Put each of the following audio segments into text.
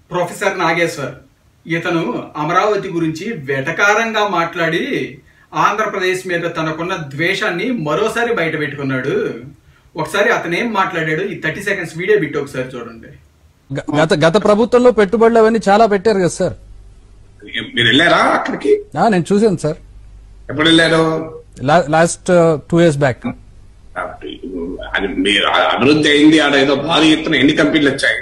professor Nageshwar ఇతను అమరావతి గురించి వెటకారంగా మాట్లాడి ఆంధ్రప్రదేశ్ మీద తనకున్న ద్వేషాన్ని మరోసారి బయట పెట్టుకున్నాడు ఒకసారి అతను ఏం మాట్లాడాడు ఈ థర్టీ సెకండ్స్ వీడియో బిట్ ఒకసారి చూడండి గ- గత గత ప్రభుత్వంలో పెట్టుబడులు అవన్నీ చాలా పెట్టారు కదా సార్ మీరు వెళ్ళారా అక్కడికి ఆ, నేను చూశాను సార్ ఎప్పుడు వెళ్ళారు లా- లాస్ట్ టూ ఇయర్స్ బ్యాక్ అది మీరు అభివృద్ధి అయింది ఆడ ఏదో భారీ ఎత్తున ఎన్ని కంపెనీలు వచ్చాయి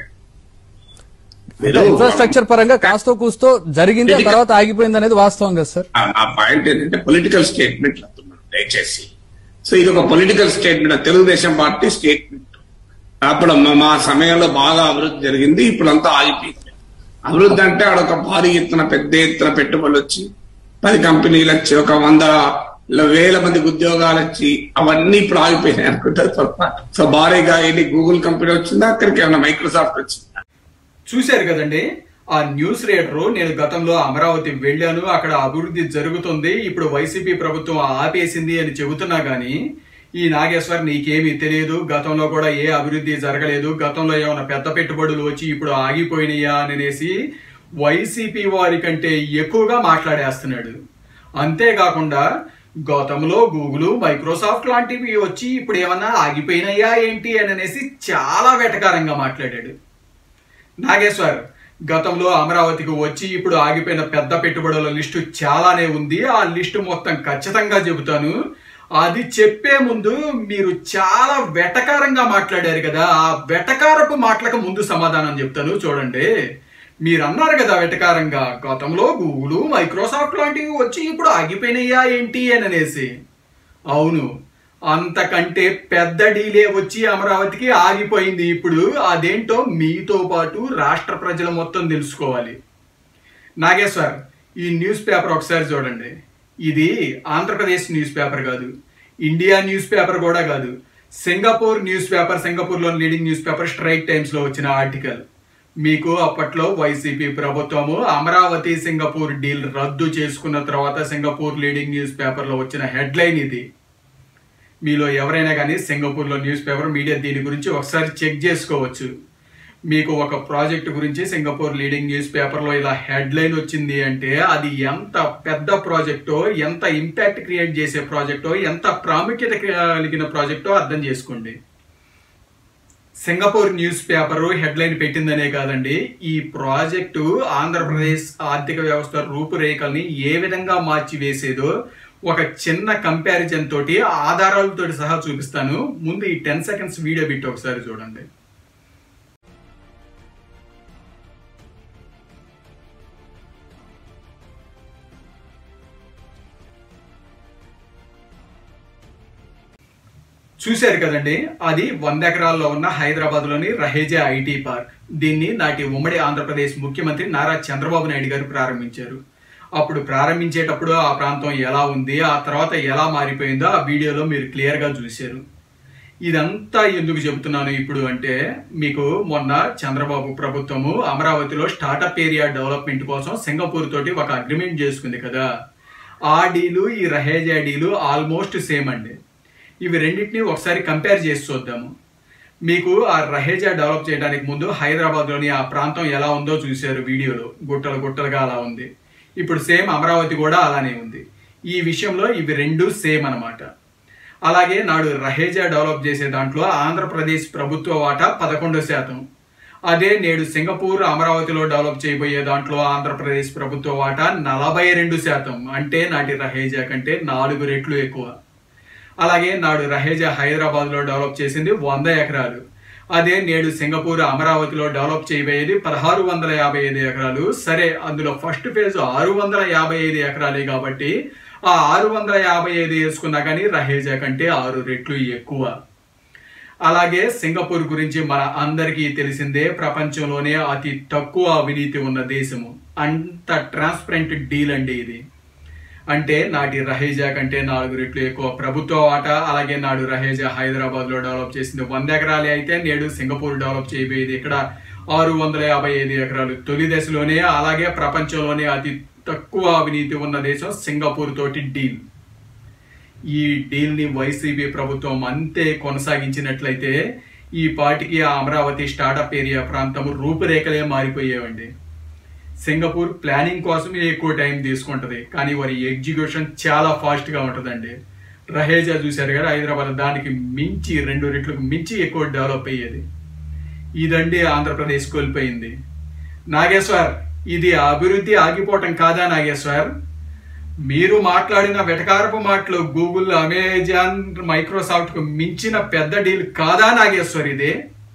మీరు ఇన్ఫ్రాస్ట్రక్చర్ పరంగా కాస్తో కూస్తో జరిగింది ఆ తర్వాత ఆగిపోయింది అనేది వాస్తవం కదా సార్ ఆ- ఆ పాయింట్ ఏంటంటే పొలిటికల్ స్టేట్మెంట్ అంటున్నాను దయచేసి సో ఇది ఒక political statement Telugu Desam party statement అప్పుడు మా- మా సమయంలో బాగా అభివృద్ధి జరిగింది ఇప్పుడు అంతా ఆగిపోయింది అభివృద్ధి అంటే ఆడ ఒక భారీ ఎత్తున పెద్ద ఎత్తున పెట్టుబడులు వచ్చి పది కంపెనీలు వచ్చి ఒక వంద వేల మందికి ఉద్యోగాలు వచ్చి అవన్నీ ఇప్పుడు ఆగిపోయినాయి అనుకుంటారు పొరపాటు సో భారీగా ఏంటి గూగుల్ కంపెనీ వచ్చిందా అక్కడికి ఏమైనా మైక్రోసాఫ్ట్ వచ్చిందా చూశారు కదండి ఆ న్యూస్ రీడరు నేను గతంలో అమరావతి వెళ్ళాను అక్కడ అభివృద్ధి జరుగుతుంది ఇప్పుడు వైసీపీ ప్రభుత్వం ఆపేసింది అని చెబుతున్నా గానీ ఈ నాగేశ్వర్ నీకేమీ తెలియదు గతంలో కూడా ఏ అభివృద్ధి జరగలేదు గతంలో ఏమైనా పెద్ద పెట్టుబడులు వచ్చి ఇప్పుడు ఆగిపోయినాయా అని అనేసి వైసీపీ వారి కంటే ఎక్కువగా మాట్లాడేస్తున్నాడు అంతేకాకుండా గతంలో గూగుల్ మైక్రోసాఫ్ట్ లాంటివి వచ్చి ఇప్పుడు ఏమన్నా ఆగిపోయినాయా ఏంటి అని అనేసి చాలా వెటకారంగా మాట్లాడాడు నాగేశ్వర్ గతంలో అమరావతికి వచ్చి ఇప్పుడు ఆగిపోయిన పెద్ద పెట్టుబడుల లిస్టు చాలానే ఉంది ఆ లిస్టు మొత్తం ఖచ్చితంగా చెబుతాను అది చెప్పే ముందు మీరు చాలా వెటకారంగా మాట్లాడారు కదా ఆ వెటకారపు మాటలకు ముందు సమాధానం చెప్తాను చూడండి మీరు అన్నారు కదా వెటకారంగా గతంలో గూగుల్ మైక్రోసాఫ్ట్ లాంటివి వచ్చి ఇప్పుడు ఆగిపోయినాయా ఏంటి అని అనేసి అవును అంతకంటే పెద్ద డీలే వచ్చి అమరావతికి ఆగిపోయింది ఇప్పుడు అదేంటో మీతో పాటు రాష్ట్ర ప్రజలు మొత్తం తెలుసుకోవాలి నాగేశ్వర్ ఈ న్యూస్ పేపర్ ఒకసారి చూడండి ఇది ఆంధ్రప్రదేశ్ న్యూస్ పేపర్ కాదు ఇండియా న్యూస్ పేపర్ కూడా కాదు సింగపూర్ న్యూస్ పేపర్ సింగపూర్లో leading news paper Straits Times లో వచ్చిన ఆర్టికల్ మీకు అప్పట్లో వైసీపీ ప్రభుత్వము అమరావతి సింగపూర్ డీల్ రద్దు చేసుకున్న తర్వాత సింగపూర్ లీడింగ్ న్యూస్ పేపర్ లో వచ్చిన హెడ్లైన్ ఇది మీలో ఎవరైనా కానీ సింగపూర్లో న్యూస్ పేపర్ మీడియా దీని గురించి ఒకసారి చెక్ చేసుకోవచ్చు మీకు ఒక ప్రాజెక్ట్ గురించి సింగపూర్ లీడింగ్ న్యూస్ పేపర్లో ఇలా హెడ్లైన్ వచ్చింది అంటే అది ఎంత పెద్ద ప్రాజెక్టో ఎంత ఇంపాక్ట్ క్రియేట్ చేసే ప్రాజెక్టో ఎంత ప్రాముఖ్యత కలిగిన ప్రాజెక్టో అర్థం చేసుకోండి సింగపూర్ న్యూస్ పేపర్ హెడ్లైన్ పెట్టిందనే కాదండి ఈ ప్రాజెక్టు ఆంధ్రప్రదేశ్ ఆర్థిక వ్యవస్థ రూపురేఖల్ని ఏ విధంగా మార్చి వేసేదో ఒక చిన్న కంపారిజన్ తోటి ఆధారాలతో సహా చూపిస్తాను ముందు ఈ టెన్ సెకండ్స్ వీడియో బిట్ ఒకసారి చూడండి చూశారు కదండి అది వంద ఎకరాల్లో ఉన్న హైదరాబాద్ లోని రహేజా ఐటీ పార్క్ దీన్ని నాటి ఉమ్మడి ఆంధ్రప్రదేశ్ ముఖ్యమంత్రి నారా చంద్రబాబు నాయుడు గారు ప్రారంభించారు అప్పుడు ప్రారంభించేటప్పుడు ఆ ప్రాంతం ఎలా ఉంది ఆ తర్వాత ఎలా మారిపోయిందో ఆ వీడియోలో మీరు క్లియర్ గా చూశారు ఇదంతా ఎందుకు చెబుతున్నాను ఇప్పుడు అంటే మీకు మొన్న చంద్రబాబు ప్రభుత్వము అమరావతిలో స్టార్టప్ ఏరియా డెవలప్మెంట్ కోసం సింగపూర్ తోటి ఒక అగ్రిమెంట్ చేసుకుంది కదా ఆ డీలు ఈ రహేజా డీలు ఆల్మోస్ట్ సేమ్ అండి ఇవి రెండింటిని ఒకసారి కంపేర్ చేసి చూద్దాము మీకు ఆ రహేజా డెవలప్ చేయడానికి ముందు హైదరాబాద్లోని ఆ ప్రాంతం ఎలా ఉందో చూశారు వీడియోలో గుట్టలు గుట్టలుగా అలా ఉంది ఇప్పుడు సేమ్ అమరావతి కూడా అలానే ఉంది ఈ విషయంలో ఇవి రెండు సేమ్ అన్నమాట అలాగే నాడు రహేజా డెవలప్ చేసే దాంట్లో ఆంధ్రప్రదేశ్ ప్రభుత్వ వాటా పదకొండు శాతం అదే నేడు సింగపూర్ అమరావతిలో డెవలప్ చేయబోయే దాంట్లో ఆంధ్రప్రదేశ్ ప్రభుత్వ వాటా నలభై రెండు శాతం అంటే నాటి రహేజా కంటే నాలుగు రెట్లు ఎక్కువ అలాగే నాడు రహేజా హైదరాబాద్ లో డెవలప్ చేసింది వంద ఎకరాలు అదే నేడు సింగపూర్ అమరావతిలో డెవలప్ చేయబోయేది పదహారు వందల యాభై ఐదు ఎకరాలు సరే అందులో ఫస్ట్ ఫేజ్ ఆరు వందల యాభై ఐదు ఎకరాలే కాబట్టి ఆ ఆరు వందల యాభై ఐదు వేసుకున్నా కానీ రహేజా కంటే ఆరు రెట్లు ఎక్కువ అలాగే సింగపూర్ గురించి మన అందరికీ తెలిసిందే ప్రపంచంలోనే అతి తక్కువ అవినీతి ఉన్న దేశము అంత ట్రాన్స్పరెంట్ డీల్ అండి ఇది అంటే నాటి రహేజా కంటే నాలుగు రెట్లు ఎక్కువ ప్రభుత్వ వాటా అలాగే నాడు రహేజా హైదరాబాద్ లో డెవలప్ చేసింది వంద ఎకరాలే అయితే నేడు సింగపూర్ డెవలప్ చేయబోయేది ఇక్కడ ఆరు వందల యాభై ఐదు ఎకరాలు తొలి దశలోనే అలాగే ప్రపంచంలోనే అతి తక్కువ అవినీతి ఉన్న దేశం సింగపూర్ తోటి డీల్ ఈ డీల్ ని వైసీపీ ప్రభుత్వం అంతే కొనసాగించినట్లయితే ఈ పాటికి ఆ అమరావతి స్టార్టప్ ఏరియా ప్రాంతం రూపురేఖలే మారిపోయేవండి సింగపూర్ ప్లానింగ్ కోసమే ఎక్కువ టైం తీసుకుంటది కానీ వారి ఎగ్జిక్యూషన్ చాలా ఫాస్ట్ గా ఉంటుందండి రహేజా చూశారు కదా హైదరాబాద్ దానికి మించి రెండు రెట్లకు మించి ఎక్కువ డెవలప్ అయ్యేది ఇదండి ఆంధ్రప్రదేశ్ కోల్పోయింది నాగేశ్వర్ ఇది అభివృద్ధి ఆగిపోవటం కాదా నాగేశ్వర్ మీరు మాట్లాడిన వెటకారపు మాటలు గూగుల్ అమెజాన్ మైక్రోసాఫ్ట్ కు మించిన పెద్ద డీల్ కాదా నాగేశ్వర్ ఇది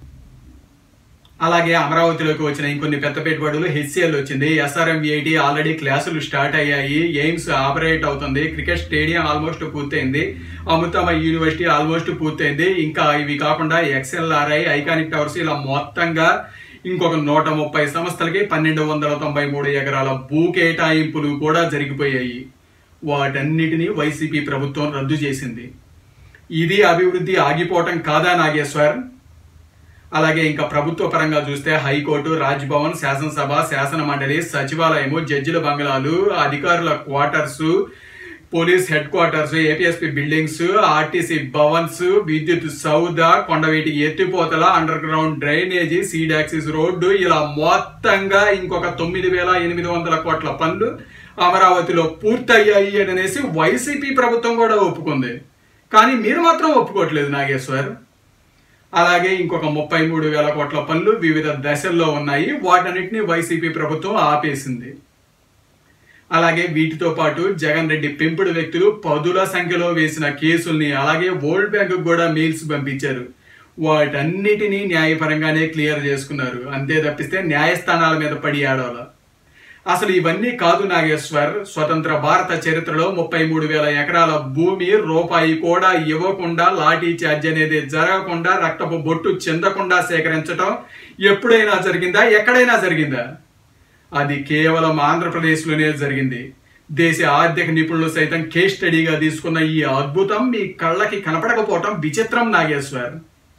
అలాగే అమరావతిలోకి వచ్చిన ఇంకొన్ని పెద్ద పెట్టుబడులు హెచ్సిఎల్ వచ్చింది ఎస్ఆర్ఎం ఐటి ఆల్రెడీ క్లాసులు స్టార్ట్ అయ్యాయి ఎయిమ్స్ ఆపరేట్ అవుతుంది క్రికెట్ స్టేడియం ఆల్మోస్ట్ పూర్తయింది అమృతమ యూనివర్సిటీ ఆల్మోస్ట్ పూర్తయింది ఇంకా ఇవి కాకుండా ఎక్స్ఎల్ఆర్ఐ ఐకానిక్ టవర్స్ ఇలా మొత్తంగా ఇంకొక నూట ముప్పై సంస్థలకి పన్నెండు వందల తొంభై మూడు ఎకరాల భూ కేటాయింపులు కూడా జరిగిపోయాయి వాటన్నిటినీ వైసీపీ ప్రభుత్వం రద్దు చేసింది ఇది అభివృద్ధి ఆగిపోవటం కాదా నాగేశ్వర్ అలాగే ఇంకా ప్రభుత్వ పరంగా చూస్తే హైకోర్టు రాజ్భవన్ శాసనసభ శాసన మండలి సచివాలయము జడ్జిల బంగ్లాలు అధికారుల quarters police head quarters APSP buildings RTC Bhavans Vidyut Soudha కొండవీటి ఎత్తిపోతల underground drainage seed access road ఇలా మొత్తంగా ఇంకొక తొమ్మిది వేల ఎనిమిది వందల కోట్ల పనులు అమరావతిలో పూర్తయ్యాయి అని అనేసి వైసీపీ ప్రభుత్వం కూడా ఒప్పుకుంది కానీ మీరు మాత్రం ఒప్పుకోవట్లేదు నాగేశ్వర్ అలాగే ఇంకొక ముప్పై మూడు వేల కోట్ల పనులు వివిధ దశల్లో ఉన్నాయి వాటన్నిటిని వైసీపీ ప్రభుత్వం ఆపేసింది అలాగే వీటితో పాటు జగన్ రెడ్డి పెంపుడు వ్యక్తులు పదుల సంఖ్యలో వేసిన కేసుల్ని అలాగే వరల్డ్ బ్యాంకు కూడా మెయిల్స్ పంపించారు వాటన్నిటినీ న్యాయపరంగానే క్లియర్ చేసుకున్నారు అంతే తప్పిస్తే న్యాయస్థానాల మీద పడి ఆడాల అసలు ఇవన్నీ కాదు నాగేశ్వర్ స్వతంత్ర భారత చరిత్రలో ముప్పై మూడు వేల ఎకరాల భూమి రూపాయి కూడా ఇవ్వకుండా లాఠీ చార్జ్ అనేది జరగకుండా రక్తపు బొట్టు చెందకుండా సేకరించడం ఎప్పుడైనా జరిగిందా ఎక్కడైనా జరిగిందా అది కేవలం ఆంధ్రప్రదేశ్లోనే జరిగింది దేశ ఆర్థిక నిపుణులు సైతం కేస్ స్టడీగా తీసుకున్న ఈ అద్భుతం మీ కళ్ళకి కనపడకపోవటం విచిత్రం నాగేశ్వర్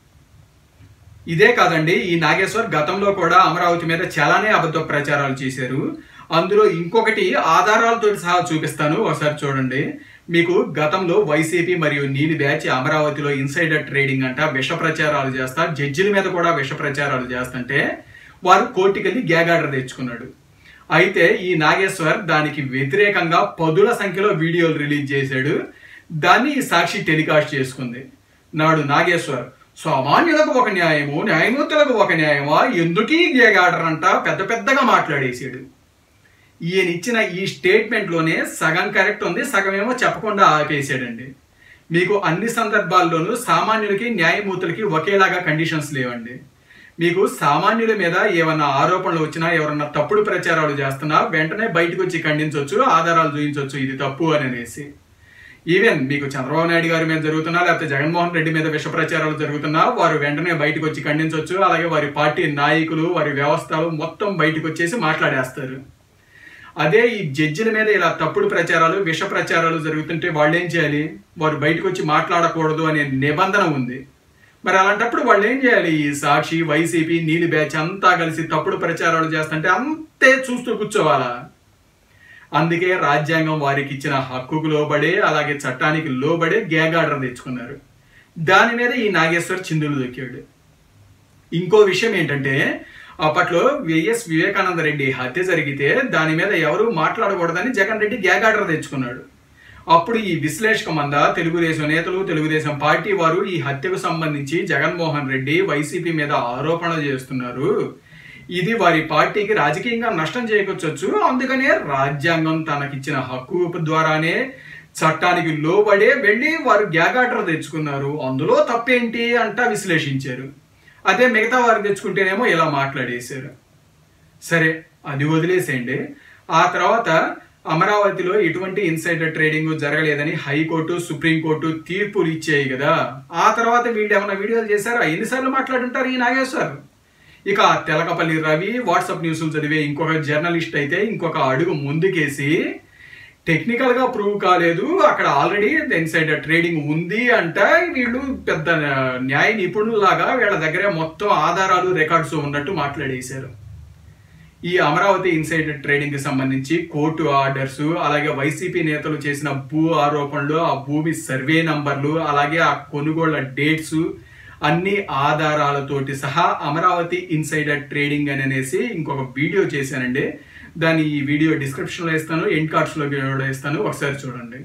ఇదే కాదండి ఈ నాగేశ్వర్ గతంలో కూడా అమరావతి మీద చాలానే అబద్ధ ప్రచారాలు చేశారు అందులో ఇంకొకటి ఆధారాలతో సహా చూపిస్తాను ఒకసారి చూడండి మీకు గతంలో వైసీపీ మరియు నీలి బ్యాచ్ అమరావతిలో ఇన్సైడర్ ట్రేడింగ్ అంట విష ప్రచారాలు చేస్తా జడ్జిల మీద కూడా విష ప్రచారాలు చేస్తుంటే వారు కోర్టుకెళ్ళి గ్యాగ్ ఆర్డర్ తెచ్చుకున్నాడు అయితే ఈ నాగేశ్వర్ దానికి వ్యతిరేకంగా పదుల సంఖ్యలో వీడియోలు రిలీజ్ చేశాడు దాన్ని ఈ సాక్షి టెలికాస్ట్ చేసుకుంది నాడు నాగేశ్వర్ సామాన్యులకు ఒక న్యాయము న్యాయమూర్తులకు ఒక న్యాయమా ఎందుకీ గ్యాగ్ ఆర్డర్ అంట పెద్ద పెద్దగా మాట్లాడేసాడు ఈయన ఇచ్చిన ఈ స్టేట్మెంట్ లోనే సగం కరెక్ట్ ఉంది సగం ఏమో చెప్పకుండా ఆపేసాడండి మీకు అన్ని సందర్భాల్లోనూ సామాన్యులకి న్యాయమూర్తులకి ఒకేలాగా కండిషన్స్ లేవండి మీకు సామాన్యుల మీద ఏమన్నా ఆరోపణలు వచ్చినా ఎవరన్నా తప్పుడు ప్రచారాలు చేస్తున్నా వెంటనే బయటకు వచ్చి ఖండించవచ్చు ఆధారాలు చూపించవచ్చు ఇది తప్పు అని అనేసి ఈవెన్ మీకు చంద్రబాబు నాయుడు గారి మీద జరుగుతున్నా లేకపోతే జగన్మోహన్ రెడ్డి మీద విష ప్రచారాలు జరుగుతున్నా వారు వెంటనే బయటకు వచ్చి ఖండించవచ్చు అలాగే వారి పార్టీ నాయకులు వారి వ్యవస్థలు మొత్తం బయటకు వచ్చేసి మాట్లాడేస్తారు అదే ఈ జడ్జిల మీద ఇలా తప్పుడు ప్రచారాలు విష ప్రచారాలు జరుగుతుంటే వాళ్ళు ఏం చేయాలి వారు బయటకు వచ్చి మాట్లాడకూడదు అనే నిబంధన ఉంది మరి అలాంటప్పుడు వాళ్ళు ఏం చేయాలి ఈ సాక్షి వైసీపీ నీలి బ్యాచ్ అంతా కలిసి తప్పుడు ప్రచారాలు చేస్తుంటే అంతే చూస్తూ కూర్చోవాలా అందుకే రాజ్యాంగం వారికి ఇచ్చిన హక్కుకు లోబడే అలాగే చట్టానికి లోబడే గ్యాగ్ ఆర్డర్ తెచ్చుకున్నారు దాని మీద ఈ నాగేశ్వర్ చిందులు దొక్కాడు ఇంకో విషయం ఏంటంటే అప్పట్లో వైఎస్ వివేకానంద రెడ్డి హత్య జరిగితే దాని మీద ఎవరు మాట్లాడకూడదని జగన్ రెడ్డి గ్యాగ్ ఆర్డర్ తెచ్చుకున్నాడు అప్పుడు ఈ విశ్లేషక మంద తెలుగుదేశం నేతలు తెలుగుదేశం పార్టీ వారు ఈ హత్యకు సంబంధించి జగన్మోహన్ రెడ్డి వైసీపీ మీద ఆరోపణలు చేస్తున్నారు ఇది వారి పార్టీకి రాజకీయంగా నష్టం చేకూర్చొచ్చు అందుకనే రాజ్యాంగం తనకిచ్చిన హక్కు ద్వారానే చట్టానికి లోబడే వెళ్ళి వారు గ్యాగ్ ఆర్డర్ తెచ్చుకున్నారు అందులో తప్పేంటి అంటా విశ్లేషించారు అదే మిగతా వారు తెచ్చుకుంటేనేమో ఇలా మాట్లాడేశారు సరే అది వదిలేసేయండి ఆ తర్వాత అమరావతిలో ఎటువంటి ఇన్సైడర్ ట్రేడింగ్ జరగలేదని హైకోర్టు సుప్రీంకోర్టు తీర్పులు ఇచ్చాయి కదా ఆ తర్వాత వీళ్ళు ఏమైనా వీడియోలు చేశారా ఎన్నిసార్లు మాట్లాడుంటారు ఈ నాగేశ్వర్ ఇక తెలకపల్లి రవి వాట్సాప్ న్యూస్లు చదివే ఇంకొక జర్నలిస్ట్ అయితే ఇంకొక అడుగు ముందుకేసి టెక్నికల్ గా ప్రూవ్ కాలేదు అక్కడ ఆల్రెడీ ఇన్సైడర్ ట్రేడింగ్ ఉంది అంట వీళ్ళు పెద్ద న్యాయ నిపుణుల్లాగా వీళ్ళ దగ్గర మొత్తం ఆధారాలు రికార్డ్స్ ఉన్నట్టు మాట్లాడేశారు ఈ అమరావతి ఇన్సైడర్ ట్రేడింగ్ కి సంబంధించి కోర్టు ఆర్డర్స్ అలాగే వైసీపీ నేతలు చేసిన భూ ఆరోపణలు ఆ భూమి సర్వే నంబర్లు అలాగే ఆ కొనుగోళ్ల డేట్స్ అన్ని ఆధారాలతోటి సహా అమరావతి ఇన్సైడర్ ట్రేడింగ్ అని అనేసి ఇంకొక వీడియో చేశానండి దాన్ని ఈ వీడియో డిస్క్రిప్షన్లో ఇస్తాను ఎండ్ కార్డ్స్లో కూడా ఇస్తాను ఒకసారి చూడండి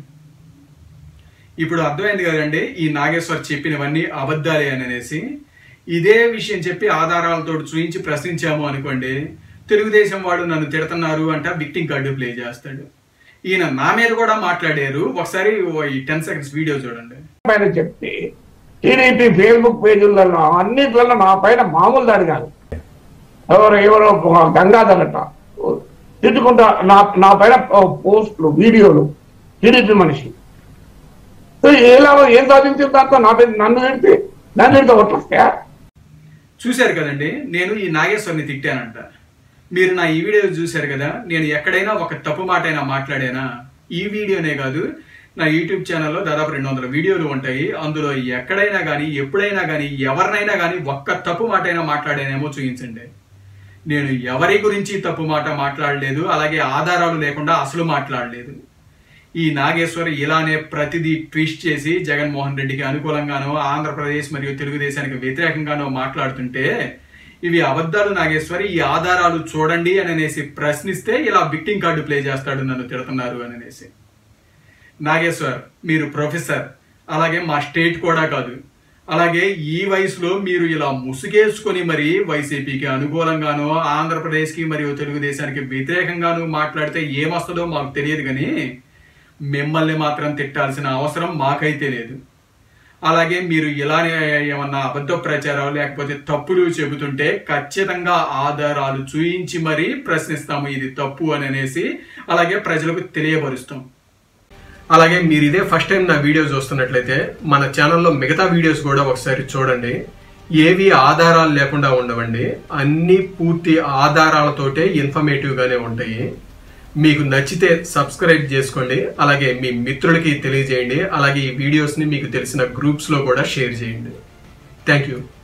ఇప్పుడు అర్థమైంది కదండి ఈ నాగేశ్వర్ చెప్పినవన్నీ అబద్ధాలే అని అనేసి ఇదే విషయం చెప్పి ఆధారాలతో చూయించి ప్రశ్నించాము అనుకోండి తెలుగుదేశం వాడు నన్ను తిడుతున్నారు అంట విక్టింగ్ కార్డు ప్లే చేస్తాడు ఈయన నా మీద కూడా మాట్లాడారు ఒకసారి ఓ ఈ టెన్ సెకండ్స్ వీడియో చూడండి పైన చెప్తే టీడీపీ ఫేస్బుక్ పేజీలలో అన్నిట్లలో నా పైన మామూలు దాడి కాదు ఎవరు ఎవరో ఒక గంగాధర్ అట తిట్టుకుంటా నా నా పైన పోస్టులు వీడియోలు టీడీపీ మనిషి సో ఎలా ఏం సాధించిన దాంతో నా పైన నన్ను తిడితే నన్ను తిడితే ఒట్లొస్తాయా చూశారు కదండి నేను ఈ నాగేశ్వర్ని తిట్టానంట మీరు నా ఈ వీడియో చూశారు కదా నేను ఎక్కడైనా ఒక తప్పు మాట అయినా మాట్లాడానా ఈ వీడియోనే కాదు నా యూట్యూబ్ ఛానల్లో దాదాపు రెండు వందల వీడియోలు ఉంటాయి అందులో ఎక్కడైనా కానీ ఎప్పుడైనా కానీ ఎవరినైనా కానీ ఒక్క తప్పు మాట అయినా మాట్లాడానేమో చూపించండి నేను ఎవరి గురించి తప్పు మాట మాట్లాడలేదు అలాగే ఆధారాలు లేకుండా అసలు మాట్లాడలేదు ఈ నాగేశ్వర్ ఇలానే ప్రతిదీ ట్విస్ట్ చేసి జగన్మోహన్ రెడ్డికి అనుకూలంగానో ఆంధ్రప్రదేశ్ మరియు తెలుగుదేశానికి వ్యతిరేకంగానో మాట్లాడుతుంటే ఇవి అబద్ధాలు నాగేశ్వరి ఈ ఆధారాలు చూడండి అని అనేసి ప్రశ్నిస్తే ఇలా విక్టింగ్ కార్డు ప్లే చేస్తాడు నన్ను తిడుతున్నారు అని అనేసి నాగేశ్వర్ మీరు ప్రొఫెసర్ అలాగే మా స్టేట్ కూడా కాదు అలాగే ఈ వయసులో మీరు ఇలా ముసుగేసుకొని మరి వైసీపీకి అనుకూలంగానో ఆంధ్రప్రదేశ్కి మరియు తెలుగుదేశానికి వ్యతిరేకంగానో మాట్లాడితే ఏమొస్తుందో మాకు తెలియదు కానీ మిమ్మల్ని మాత్రం తిట్టాల్సిన అవసరం మాకైతే లేదు అలాగే మీరు ఇలానే ఏమన్నా అబద్ధ ప్రచారాలు లేకపోతే తప్పులు చెబుతుంటే ఖచ్చితంగా ఆధారాలు చూయించి మరీ ప్రశ్నిస్తాము ఇది తప్పు అని అనేసి అలాగే ప్రజలకు తెలియపరుస్తాం అలాగే మీరు ఇదే ఫస్ట్ టైం నా వీడియో చూస్తున్నట్లయితే మన ఛానల్లో మిగతా వీడియోస్ కూడా ఒకసారి చూడండి ఏవి ఆధారాలు లేకుండా ఉండవండి అన్ని పూర్తి ఆధారాలతోటే ఇన్ఫర్మేటివ్ గానే ఉంటాయి మీకు నచ్చితే సబ్స్క్రైబ్ చేసుకోండి అలాగే మీ మిత్రులకి తెలియజేయండి అలాగే ఈ వీడియోస్ని మీకు తెలిసిన గ్రూప్స్లో కూడా షేర్ చేయండి థ్యాంక్ యూ